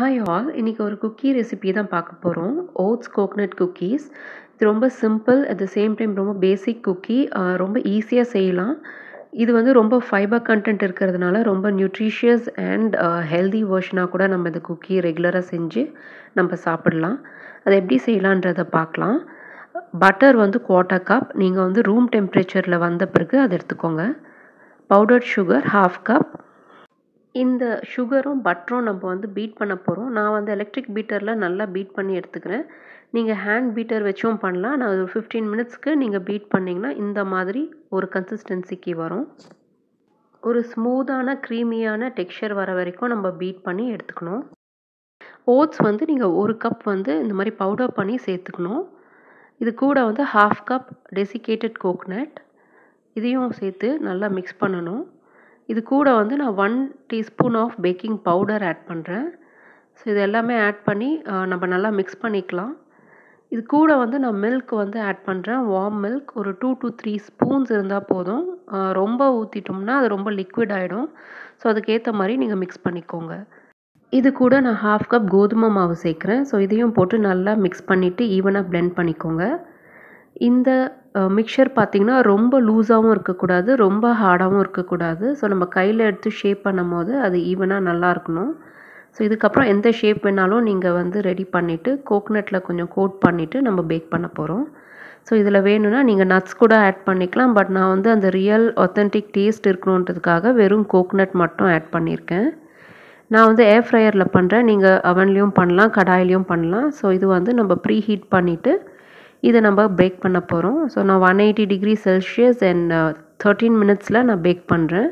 hi all இன்றைக்கி ஒரு cookie recipe தான் பார்க்க போகிறோம் ஓட்ஸ் கோகனட் குக்கீஸ் இது ரொம்ப simple at the same time ரொம்ப பேசிக் குக்கி ரொம்ப ஈஸியாக செய்யலாம் இது வந்து ரொம்ப ஃபைபர் கண்டென்ட் இருக்கிறதுனால ரொம்ப நியூட்ரிஷியஸ் அண்ட் ஹெல்தி வேர்ஷனாக கூட நம்ம இந்த குக்கி ரெகுலராக செஞ்சு நம்ம சாப்பிடலாம் அதை எப்படி செய்யலான்றதை பார்க்கலாம் பட்டர் வந்து குவார்ட்டர் கப் நீங்கள் வந்து ரூம் டெம்பரேச்சரில் வந்த பிறகு அதை எடுத்துக்கோங்க பவுடர்ட் சுகர் ஹாஃப் கப் இந்த சுகரும் பட்டரும் நம்ம வந்து பீட் பண்ண போகிறோம் நான் வந்து எலக்ட்ரிக் பீட்டரில் நல்லா பீட் பண்ணி எடுத்துக்கிறேன் நீங்கள் ஹேண்ட் பீட்டர் வச்சும் பண்ணலாம் நான் ஒரு ஃபிஃப்டீன் மினிட்ஸ்க்கு நீங்கள் பீட் பண்ணிங்கன்னா இந்த மாதிரி ஒரு கன்சிஸ்டன்சிக்கு வரும் ஒரு ஸ்மூத்தான க்ரீமியான டெக்ஸ்சர் வர வரைக்கும் நம்ம பீட் பண்ணி எடுத்துக்கணும் ஓட்ஸ் வந்து நீங்கள் ஒரு கப் வந்து இந்த மாதிரி பவுடர் பண்ணி சேர்த்துக்கணும் இது கூட வந்து ஹாஃப் கப் டெசிகேட்டட் கோக்னட் இதையும் சேர்த்து நல்லா மிக்ஸ் பண்ணணும் இது கூட வந்து நான் one teaspoon of baking powder add பண்ணுறேன் ஸோ இது எல்லாமே ஆட் பண்ணி நம்ம நல்லா மிக்ஸ் பண்ணிக்கலாம் இது கூட வந்து நான் மில்க் வந்து ஆட் பண்ணுறேன் வார்ம் மில்க் ஒரு டூ டு த்ரீ ஸ்பூன்ஸ் இருந்தால் போதும் ரொம்ப ஊற்றிட்டோம்னா அது ரொம்ப லிக்விட் ஆகிடும் ஸோ அதுக்கேற்ற மாதிரி நீங்கள் மிக்ஸ் பண்ணிக்கோங்க இது கூட நான் ஹாஃப் கப் கோதுமை மாவு சேர்க்குறேன் ஸோ இதையும் போட்டு நல்லா மிக்ஸ் பண்ணிவிட்டு ஈவனாக பிளெண்ட் பண்ணிக்கோங்க இந்த மிக்சர் பார்த்திங்கன்னா ரொம்ப லூஸாகவும் இருக்கக்கூடாது ரொம்ப ஹார்டாகவும் இருக்கக்கூடாது ஸோ நம்ம கையில் எடுத்து ஷேப் பண்ணும் போது அது ஈவனாக நல்லா இருக்கணும் ஸோ இதுக்கப்புறம் எந்த ஷேப் வேணாலும் நீங்கள் வந்து ரெடி பண்ணிவிட்டு கோக்னட்டில் கொஞ்சம் கோட் பண்ணிவிட்டு நம்ம பேக் பண்ண போகிறோம் ஸோ இதில் வேணும்னா நீங்கள் நட்ஸ் கூட ஆட் பண்ணிக்கலாம் பட் நான் வந்து அந்த ரியல் ஒத்தன்டிக் டேஸ்ட் இருக்கணுன்றதுக்காக வெறும் கோக்னட் மட்டும் ஆட் பண்ணியிருக்கேன் நான் வந்து ஏர் ஃப்ரையரில் பண்ணுறேன் நீங்கள் அவன்லேயும் பண்ணலாம் கடாயிலையும் பண்ணலாம் ஸோ இது வந்து நம்ம ப்ரீ ஹீட் பண்ணிவிட்டு இதை நம்ம பேக் பண்ண போகிறோம் ஸோ நான் one eighty degree celsius and thirteen மினிட்ஸில் நான் பேக் பண்ணுறேன்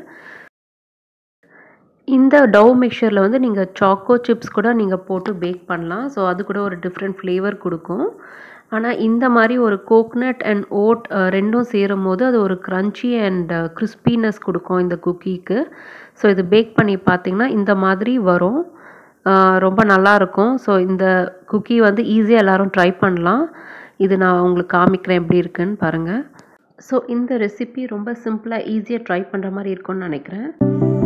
இந்த டவ் மிக்சரில் வந்து நீங்கள் சாக்கோ சிப்ஸ் கூட நீங்கள் போட்டு பேக் பண்ணலாம் ஸோ அது கூட ஒரு டிஃப்ரெண்ட் ஃப்ளேவர் கொடுக்கும் ஆனால் இந்த மாதிரி ஒரு கோக்னட் அண்ட் ஓட் ரெண்டும் சேரும் போது அது ஒரு க்ரன்ச்சி அண்ட் கிறிஸ்பினஸ் கொடுக்கும் இந்த குக்கீக்கு ஸோ இது பேக் பண்ணி பார்த்திங்கன்னா இந்த மாதிரி வரும் ரொம்ப நல்லாயிருக்கும் ஸோ இந்த குக்கி வந்து ஈஸியாக எல்லோரும் ட்ரை பண்ணலாம் இது நான் உங்களுக்கு காமிக்கிறேன் எப்படி இருக்குன்னு பாருங்கள் ஸோ இந்த ரெசிபி ரொம்ப சிம்பிளாக ஈஸியாக ட்ரை பண்ணுற மாதிரி இருக்கும்னு நினைக்கிறேன்